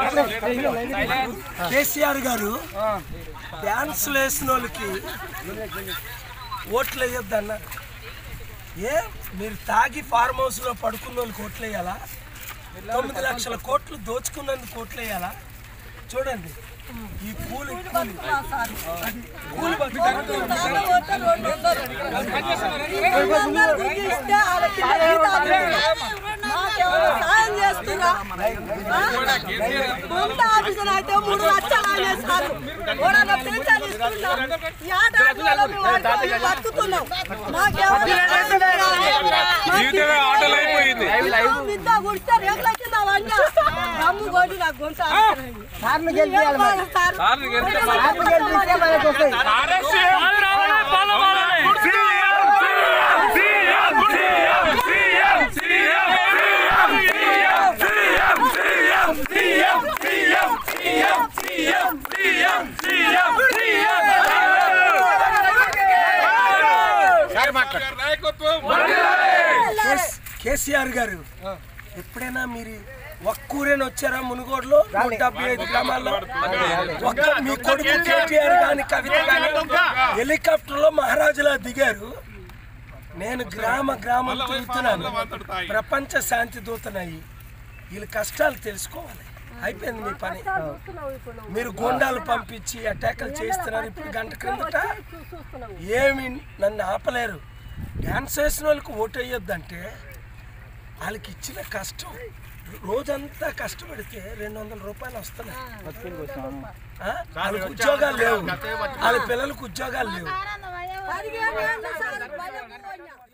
కేసీఆర్ గారు డ్యాన్స్లు వేసిన వాళ్ళకి ఓట్లు వేయొద్దు అన్నారు ఏ మీరు తాగి ఫార్మ్ హౌస్ లో పడుకున్న వాళ్ళకి ఓట్లు వేయాలా తొమ్మిది లక్షల కోట్లు దోచుకున్నందుకు ఓట్లు వేయాలా చూడండి ఈ పూలు కూలి అది కూలి బతుకు. అయితే మూడు లక్షలు అనేసారు ఎవరైనా పెన్షన్ ఇస్తున్నా ఈ ఆటోలో మేము ఆటోలో బతుకుతున్నాం మాకెవరు జీవితమే ఆటోలు అయిపోయింది మిద్ద గుడిస్తే రేగుల కింద వంట రమ్ము కొట్టి నాకు గొంతు ఆపుతున్నాయి. సార్లు గెలిపియాలి మరి సార్ సార్లు గెలిస్తే సార్లు గెలిపిస్తే మనకు వస్తాయి కేస్- కేసీఆర్ గారు ఎప్పుడైనా మీరు ఒక్కూరేని వచ్చారా మునుగోడులో నూట డెబ్బై ఐదు గ్రామాల్లో ఒక్క మీ కొడుకు కేటీఆర్ గాని కవిత గాని హెలికాప్టర్ లో మహారాజులా దిగారు నేను గ్రామ గ్రామం తిరుగుతున్నాను ప్రపంచ శాంతి దూతనయ్యి వీళ్ళ కష్టాలు తెలుసుకోవాలి అయిపోయింది మీ పని మీరు గోండాలు పంపించి అటాకులు చేస్తున్నారు ఇప్పుడు గంట క్రిందట ఏమి నన్ను ఆపలేరు డ్యాన్స్ వేసిన వాళ్ళకి ఓటు వేయొద్దంటే వాళ్ళకి ఇచ్చిన కష్టం రోజంతా కష్టపడితే రెండు వందల రూపాయలు వస్తున్నాయి ఆ? వాళ్ళకి ఉద్యోగాలు లేవు వాళ్ళ పిల్లలకు ఉద్యోగాలు లేవు పదిహేను ఏళ్ళు సార్ భయం పోయినా.